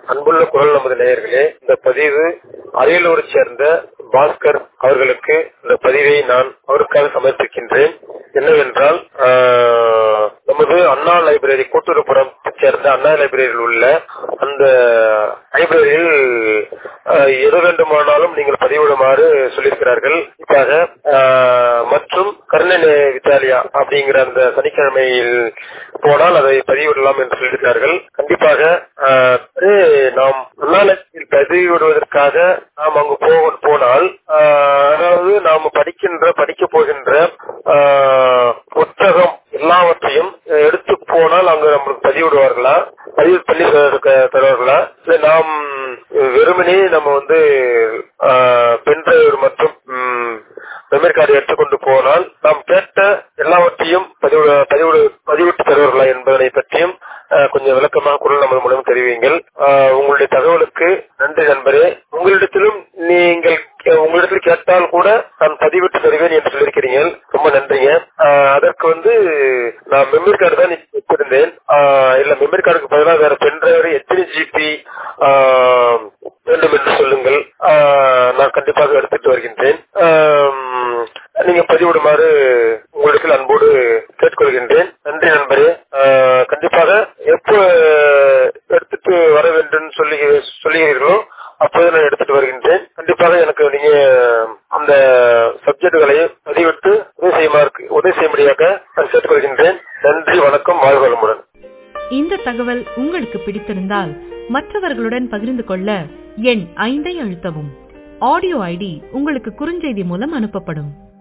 அன்புள்ள குரல் நமது நேயர்களே இந்த பதிவு அரியலூரை சேர்ந்த பாஸ்கர் அவர்களுக்கு இந்த பதிவை நான் அவருக்காக சமர்ப்பிக்கின்றேன் என்னவென்றால் ஆஹ், நமது அண்ணா லைப்ரரி கூட்டுறவுப்புறம் சேர்ந்த அண்ணா லைப்ரரியில் உள்ள அந்த லைப்ரரியில் ஆஹ், எது வேண்டுமானாலும் நீங்கள் பதிவிடுமாறு சொல்லியிருக்கிறார்கள் இப்ப மற்றும் கருணை வித்யாலயா அப்படிங்கிற அந்த சனிக்கிழமையில் போனால் அதை பதிவிடலாம் என்று சொல்லியிருக்கிறார்கள் கண்டிப்பாக ஆஹ், அது நாம் அண்ணாலயத்தில் பதிவிடுவதற்காக நாம் அங்கு போ- போனால் ஆஹ், அதாவது நாம் படிக்கின்ற படிக்க போகின்ற ஆஹ், புத்தகம் எல்லாவற்றையும் எடுத்து போனால் அங்கு நம்மளுக்கு பதிவிடுவார்களா பதிவு பண்ணி தரு- தருவார்களா இல்ல நாம் வெறுமனே நம்ம வந்து பென்டிரைவ் மற்றும் மெமரி கார்டு எடுத்துக்கொண்டு போனால் நாம் கேட்ட எல்லாவற்றையும் பதிவு பதிவிடு பதிவிட்டு தருவார்களா என்பதனை பற்றியும் ஆஹ், கொஞ்சம் விளக்கமாக குரல் நமது மூலம் தெரிவியுங்கள் ஆஹ், உங்களுடைய தகவலுக்கு நன்றி நண்பரே உங்களிடத்திலும் நீங்கள் கே- உங்களிடத்தில் கேட்டால் கூட நான் பதிவிட்டு தருவேன் என்று சொல்லியிருக்கிறீங்க ரொம்ப நன்றிங்க ஆஹ், அதற்கு வந்து நான் மெமரி கார்டு தான் வச்சிருந்தேன் ஆஹ், இல்ல மெமரி கார்டுக்கு பதிலாக வேற பென்டிரைவர் எத்தனை ஜிபி வேண்டும் என்று சொல்லுங்கள் ஆஹ், நான் கண்டிப்பாக எடுத்துட்டு வருகின்றேன் ஆம், நீங்க பதிவிடுமாறு உங்களுக்கு அன்போடு கேட்டுக்கொள்கின்றேன் நன்றி நண்பரே ஆஹ், கண்டிப்பாக எப்போ எடுத்துட்டு வர வேண்டும் சொல்லி சொல்லுகிறீர்களோ அப்போது நான் எடுத்துட்டு வருகின்றேன் கண்டிப்பாக எனக்கு நீங்க அந்த சப்ஜெக்டுகளை பதிவிட்டு உதவி செய்யுமாறு உதவி செய்யும்படியாக நான் கேட்டுக்கொள்கின்றேன் நன்றி வணக்கம் வாழ்க வளமுடன் இந்த தகவல் உங்களுக்கு பிடித்திருந்தால் மற்றவர்களுடன் பகிர்ந்து கொள்ள எண் ஐந்தை அழுத்தவும் ஆடியோ ஐடி உங்களுக்கு குறுஞ்செய்தி மூலம் அனுப்பப்படும்